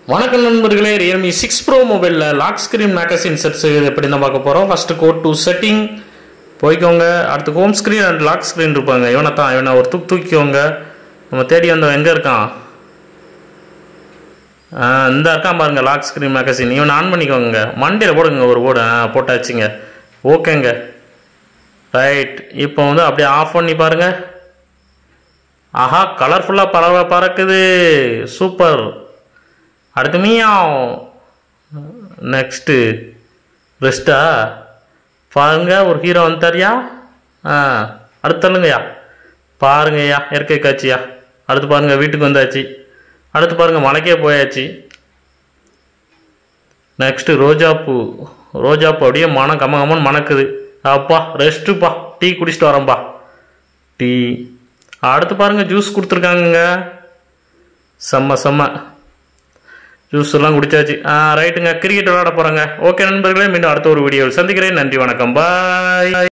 வணக்கம் நண்பர்களே Realme six pro மொபைலில் லாக் ஸ்க்ரீன் மேகசின் செட்ஸ் எப்படி தான் பார்க்க போகிறோம் ஃபஸ்ட்டு கோட் டு செட்டிங் போய்க்கோங்க அடுத்து home screen and lock screen இருப்பாங்க இவனை தான் இவனை ஒரு தூக்கி தூக்கிக்கோங்க நம்ம தேடி வந்தவன் எங்கே இருக்கான் ஆ, இந்த இருக்கான் பாருங்க லாக் ஸ்க்ரீன் மேகசின் இவனை ஆன் பண்ணிக்கோங்க மண்டியில் போடுங்க ஒரு போர்டு ஆ போட்டாச்சுங்க ஓகேங்க ரைட் இப்போ வந்து அப்படியே ஆஃப் பண்ணி பாருங்க ஆஹா கலர்ஃபுல்லாக பறவை பறக்குது சூப்பர் அடுத்து மீயாம் நெக்ஸ்ட்டு ரெஸ்டா பாருங்க ஒரு ஹீரோ வந்துட்டாரியா ஆ அடுத்து தள்ளுங்கய்யா பாருங்கய்யா இயற்கை காட்சியா அடுத்து பாருங்க வீட்டுக்கு வந்தாச்சு அடுத்து பாருங்க மலைக்கே போயாச்சு நெக்ஸ்ட்டு ரோஜாப்பூ ரோஜாப்பூ அப்படியே மனம் கம கமன்னு மணக்குது அப்பா ரெஸ்ட்டுப்பா டீ குடிச்சிட்டு வரேன்ப்பா டீ அடுத்து பாருங்க ஜூஸ் கொடுத்துருக்காங்கங்க செம்ம செம்ம ஜூஸ் எல்லாம் குடிச்சாச்சு ஆ ரைட்டுங்க கிரிக்கெட் விளையாட போகிறேங்க ஓகே நண்பர்களே மீண்டும் அடுத்த ஒரு வீடியோவில் சந்திக்கிறேன் நன்றி வணக்கம் பாய்